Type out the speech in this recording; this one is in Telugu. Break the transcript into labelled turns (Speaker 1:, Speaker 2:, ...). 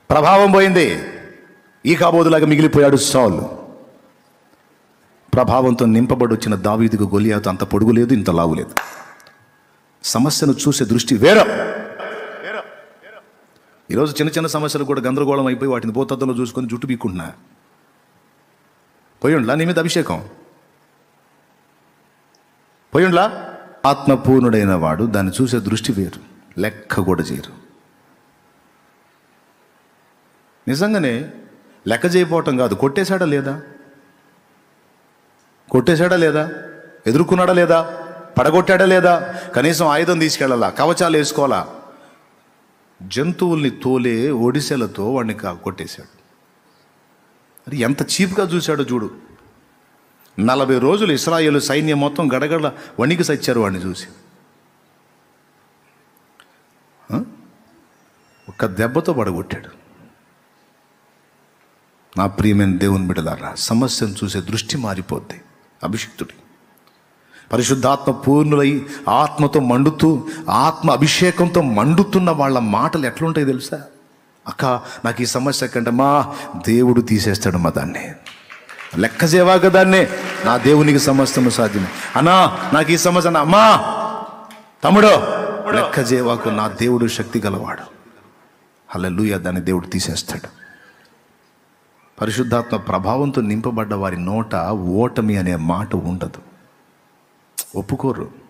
Speaker 1: ప్రభావం పోయింది ఈ కాబోదులాగా మిగిలిపోయాడు సౌలు ప్రభావంతో నింపబడి వచ్చిన దావీదుకు గొలియాతో అంత పొడుగు లేదు ఇంత లావు లేదు సమస్యను చూసే దృష్టి వేరే ఈరోజు చిన్న చిన్న సమస్యలు కూడా గందరగోళం అయిపోయి వాటిని పోతద్దంలో చూసుకొని జుట్టు పీక్కుంటున్నా పోయిండ్లా నీ మీద అభిషేకం పోయిండ్లా ఆత్మపూర్ణుడైన వాడు దాన్ని చూసే దృష్టి వేరు లెక్క కూడా చేయరు నిజంగానే లెక్క చేయకపోవటం కాదు కొట్టేశాడా లేదా కొట్టేశాడా లేదా ఎదుర్కొన్నాడా లేదా పడగొట్టాడా లేదా కనీసం ఆయుధం తీసుకెళ్ళాలా కవచాలు వేసుకోవాలా జంతువుల్ని తోలే ఒడిసెలతో వాడిని కా- కొట్టేశాడు అది ఎంత చీప్గా చూశాడో చూడు నలభై రోజులు ఇస్రాయేలు సైన్యం మొత్తం గడగడ వణికి సచ్చారు వాడిని చూసి ఆ? ఒక్క దెబ్బతో పడగొట్టాడు నా ప్రియమైన దేవుని బిడ్డలారా సమస్యను చూసే దృష్టి మారిపోద్ది అభిషిక్తుడి పరిశుద్ధాత్మ పూర్ణులై ఆత్మతో మండుతూ ఆత్మ అభిషేకంతో మండుతున్న వాళ్ళ మాటలు ఎట్లుంటాయి తెలుసా అక్క నాకు ఈ సమస్య కంటే మా దేవుడు తీసేస్తాడు మా దాన్ని లెక్క చేవాక దాన్నే నా దేవునికి సమస్తము సాధ్యమే అన్నా నాకు ఈ సమస్య అన్నా అమ్మా తమ్ముడు లెక్క చేవాకు నా దేవుడు శక్తి గలవాడు హల్లెలూయా దాన్ని దేవుడు తీసేస్తాడు పరిశుద్ధాత్మ ప్రభావంతో నింపబడ్డ వారి నోట ఓటమి అనే మాట ఉండదు ఒప్పుకోరు